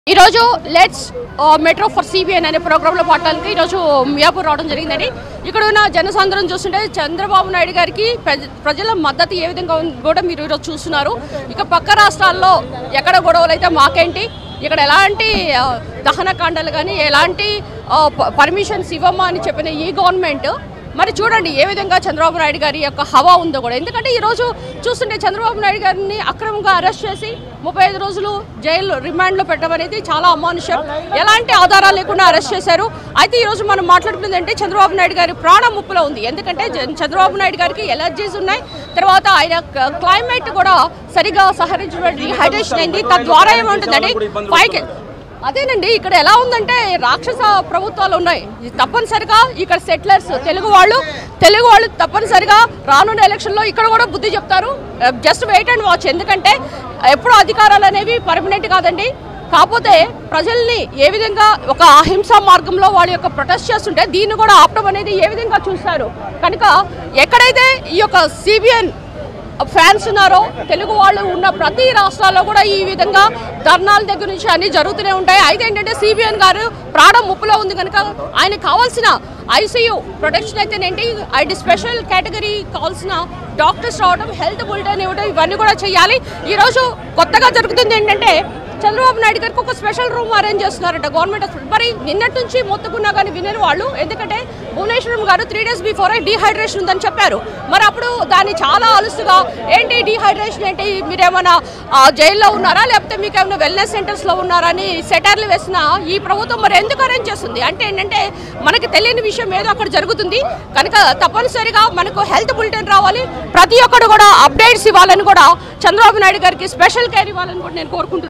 ఈరోజు let's metro for CBN అనే ప్రోగ్రాంలో పాడటానికి ఈరోజు మియాపూర్ రావడం జరిగిందండి ఇక్కడ ఉన్న జనసాంద్రం చూస్తుంటే చంద్రబాబు నాయుడు గారికి ప్రజ- ప్రజల మద్దతు ఏ విధంగా ఉందో కూడా మీరు ఈరోజు చూస్తున్నారు ఇక పక్క రాష్ట్రాల్లో ఎక్కడ గొడవలు అయితే మాకేంటి ఇక్కడ ఎలాంటి ఆ, దహనకాండలు కానీ ఎలాంటి పర్మిషన్స్ ఇవ్వమా అని చెప్పిన ఈ గవర్నమెంట్ మరి చూడండి ఏ విధంగా చంద్రబాబు నాయుడు గారి యొక్క హవా ఉందో కూడా ఎందుకంటే ఈరోజు చూస్తుంటే చంద్రబాబు నాయుడు గారిని అక్రమంగా అరెస్ట్ చేసి ముప్పై ఐదు రోజులు జైలు రిమాండ్లో పెట్టడం అనేది చాలా అమానుషం ఎలాంటి ఆధారాలు లేకుండా అరెస్ట్ చేశారు అయితే ఈరోజు మనం మాట్లాడుకున్నది అంటే చంద్రబాబు నాయుడు గారి ప్రాణం ముప్పులో ఉంది ఎందుకంటే జ- చంద్రబాబు నాయుడు గారికి ఎలర్జీస్ ఉన్నాయి తర్వాత ఆయన క- క్లైమేట్ కూడా సరిగా సహరించినటువంటి హైడ్రేషన్ అయింది తద్వారా ఏమంటుందంటే పైకి అదేనండి ఇక్కడ ఎలా ఉందంటే రాక్షస ప్రభుత్వాలు ఉన్నాయి ఇది తప్పనిసరిగా ఇక్కడ సెటిలర్స్ తెలుగు వాళ్ళు తెలుగు వాళ్ళు తప్పనిసరిగా రానున్న ఎలక్షన్లో ఇక్కడ కూడా బుద్ధి చెప్తారు జస్ట్ వెయిట్ అండ్ వాచ్ ఎందుకంటే ఎప్పుడు అధికారాలు అనేవి పర్మనెంట్ కాదండి కాకపోతే ప్రజల్ని ఏ విధంగా ఒక అహింసా మార్గంలో వాళ్ళ యొక్క ప్రొటెస్ట్ చేస్తుంటే దీన్ని కూడా ఆపడం అనేది ఏ విధంగా చూస్తారు కనుక ఎక్కడైతే ఈ యొక్క సిబిఎన్ ఫ్యాన్స్ ఉన్నారో తెలుగు వాళ్ళు ఉన్న ప్రతి రాష్ట్రాల్లో కూడా ఈ విధంగా ధర్నాల దగ్గర నుంచి అన్ని జరుగుతూనే ఉంటాయి అయితే ఏంటంటే సిబిఎన్ గారు ప్రాణం ముప్పులో ఉంది కనుక ఆయన కావాల్సిన ఐసీయూ ప్రొటెక్షన్ అయితేనేంటి ఐడి స్పెషల్ కేటగిరీ కావాల్సిన డాక్టర్స్ రావడం హెల్త్ బులెటిన్ ఇవ్వడం ఇవన్నీ కూడా చేయాలి ఈరోజు కొత్తగా జరుగుతుంది ఏంటంటే చంద్రబాబు నాయుడు గారికి ఒక స్పెషల్ రూమ్ అరేంజ్ చేస్తున్నారట గవర్నమెంట్ హాస్పిటల్ మరి నిన్నటి నుంచి మొత్తుకున్నా కానీ వినరు వాళ్ళు ఎందుకంటే భువనేశ్వరం గారు త్రీ డేస్ బిఫోర్ డీహైడ్రేషన్ ఉందని చెప్పారు మరి అప్పుడు దాన్ని చాలా అలుసుగా ఏంటి డీహైడ్రేషన్ ఏంటి మీరేమైనా ఆ, జైల్లో ఉన్నారా లేకపోతే మీకు ఏమైనా వెల్నెస్ సెంటర్స్ లో ఉన్నారా అని సెటర్లు వేసిన ఈ ప్రభుత్వం మరి ఎందుకు అరేంజ్ చేస్తుంది అంటే ఏంటంటే మనకి తెలియని విషయం ఏదో అక్కడ జరుగుతుంది కనుక తప్పనిసరిగా మనకు హెల్త్ బులెటిన్ రావాలి ప్రతి ఒక్కరు కూడా అప్డేట్స్ ఇవ్వాలని కూడా చంద్రబాబు నాయుడు గారికి స్పెషల్ కేర్ ఇవ్వాలని కూడా నేను కోరుకుంటున్నాను